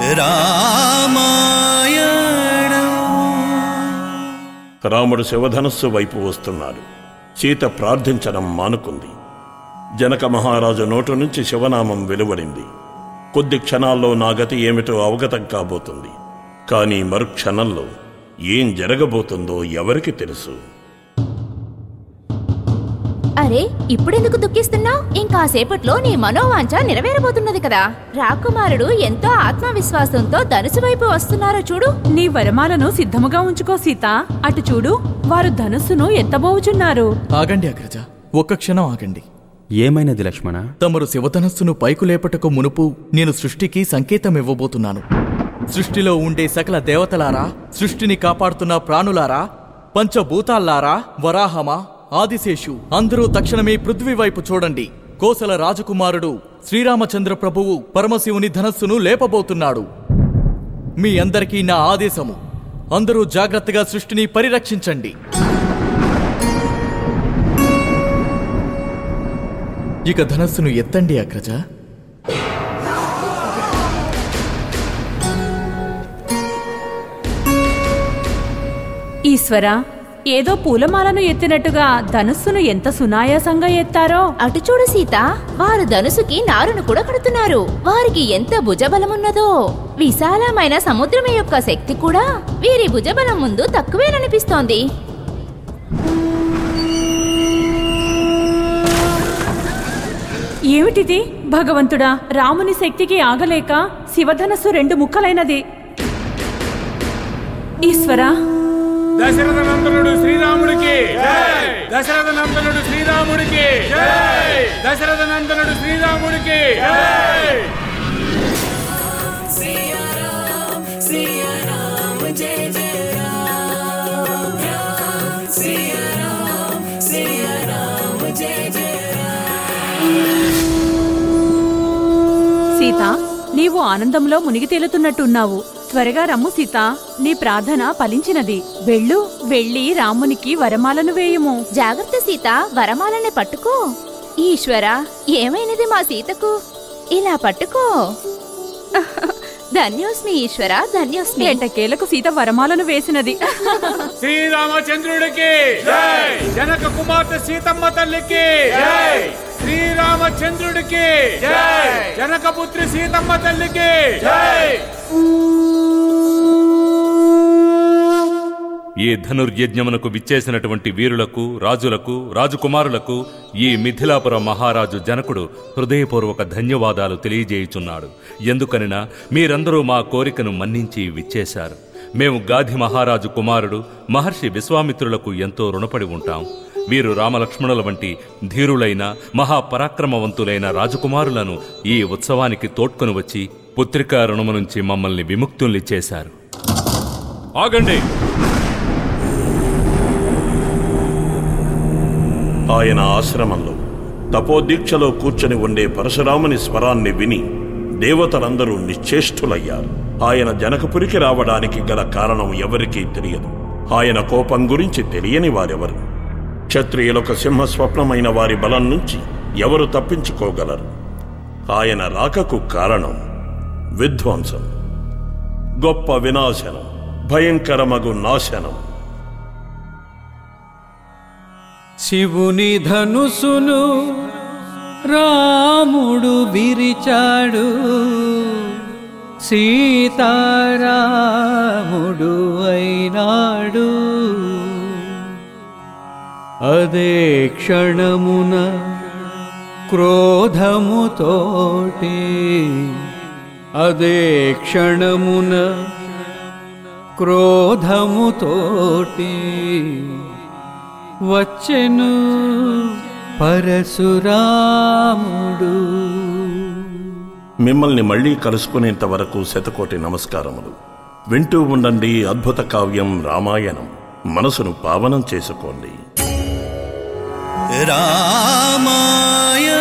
రాముడు శివధనస్సు వైపు వస్తున్నాడు సీత ప్రార్థించడం మానుకుంది జనక మహారాజు నోటు నుంచి శివనామం వెలువడింది కొద్ది క్షణాల్లో నా గతి ఏమిటో అవగతం కాబోతుంది కానీ మరుక్షణంలో ఏం జరగబోతుందో ఎవరికి తెలుసు అరే ఇప్పుడెందుకు దుఃఖిస్తున్నావు ఇంకాసేపట్లో నీ మనోవాంఛ నెరవేరబోతున్నది కదా రాకుమారుడు ఎంతో ఆత్మవిశ్వాసంతో ధనుసు వైపు వస్తున్నారో చూడు నీ వరమాలను సిద్ధముగా ఉంచుకో సీత అటు చూడు వారు ధనుస్సును ఎత్తబోచున్నారు ఆగండి అగ్రజ ఒక్క క్షణం ఆగండి ఏమైనది లక్ష్మణ తమరు శివధనస్సును పైకు లేపటకు మునుపు నేను సృష్టికి సంకేతం ఇవ్వబోతున్నాను సృష్టిలో ఉండే సకల దేవతలారా సృష్టిని కాపాడుతున్న ప్రాణులారా పంచభూతాల్లారా వరాహమా ఆదిశేషు అందరూ తక్షణమే పృథ్వీ వైపు చూడండి కోసల రాజకుమారుడు శ్రీరామచంద్ర ప్రభువు పరమశివుని ధనస్సును లేపబోతున్నాడు మీ అందరికీ నా ఆదేశము అందరూ జాగ్రత్తగా సృష్టిని పరిరక్షించండి ఇక ధనస్సును ఎత్తండి అగ్రజ ఈశ్వర ఏదో పూలమాలను ఎత్తినట్టుగా ధనుస్సును ఎంత సునాయాసంగా ఎత్తారో అటు చూడు సీత వారు ధనుసుకి నారును కూడా కడుతున్నారు వారికి ఎంత భుజబలమున్నదో విశాలమైన సముద్రం యొక్క శక్తి కూడా వీరి భుజబలం ముందు తక్కువేననిపిస్తోంది ఏమిటిది భగవంతుడా రాముని శక్తికి ఆగలేక శివధనస్సు రెండు ముక్కలైనది ఈశ్వరా దశరథ నందనుడు శ్రీరాముడికి దశరథ నందనుడు శ్రీరాముడికి దశరథ నందనుడు శ్రీరాముడికి సీత నీవు ఆనందంలో మునిగి తేలుతున్నట్టున్నావు త్వరగా రమ్ము సీత నీ ప్రార్థన ఫలించినది వెళ్ళు వెళ్ళి రామునికి వరమాలను వేయుము జాగ్రత్త సీత వరమాలని పట్టుకో ఈశ్వర ఏమైనది మా సీతకు ఇలా పట్టుకో ధన్యోస్మి ఈశ్వర ధన్యోస్మి ఎట్టకేలకు సీత వరమాలను వేసినది శ్రీరామచంద్రుడికి జనక కుమార్తె సీతమ్మ తల్లికి శ్రీరామచంద్రుడికి జనకపుత్రి సీతమ్మ తల్లికి ఈ ధనుర్యజ్ఞమునకు విచ్చేసినటువంటి వీరులకు రాజులకు రాజకుమారులకు ఈ మిథిలాపుర మహారాజు జనకుడు హృదయపూర్వక ధన్యవాదాలు తెలియజేయుచున్నాడు ఎందుకనినా మీరందరూ మా కోరికను మన్నించి విచ్చేశారు మేము గాధి మహారాజు కుమారుడు మహర్షి విశ్వామిత్రులకు ఎంతో రుణపడి ఉంటాం వీరు రామలక్ష్మణుల వంటి ధీరులైన మహాపరాక్రమవంతులైన రాజకుమారులను ఈ ఉత్సవానికి తోడ్కొని వచ్చి పుత్రికా రుణము నుంచి మమ్మల్ని విముక్తుల్ని చేశారు ఆగండి ఆయన ఆశ్రమంలో తపోదీక్షలో కూర్చొని ఉండే పరశురాముని స్వరాన్ని విని దేవతలందరూ నిశ్చేష్టులయ్యారు ఆయన జనకపురికి రావడానికి గల కారణం ఎవరికీ తెలియదు ఆయన కోపం గురించి తెలియని వారెవరు క్షత్రియులకు సింహ స్వప్నమైన వారి బలం నుంచి ఎవరు తప్పించుకోగలరు ఆయన రాకకు కారణం విధ్వంసం గొప్ప వినాశనం భయంకరమగు నాశనం శివుని ధనుసును రాముడు విరిచాడు సీతారాముడు అయినాడు అదే క్షణమున క్రోధముతోటి అదే క్షణమున క్రోధముతోటి వచ్చెను పరశురాముడు మిమ్మల్ని మళ్ళీ కలుసుకునేంత వరకు శతకోటి నమస్కారములు వింటూ ఉండండి అద్భుత కావ్యం రామాయణం మనసును పావనం చేసుకోండి రామాయణ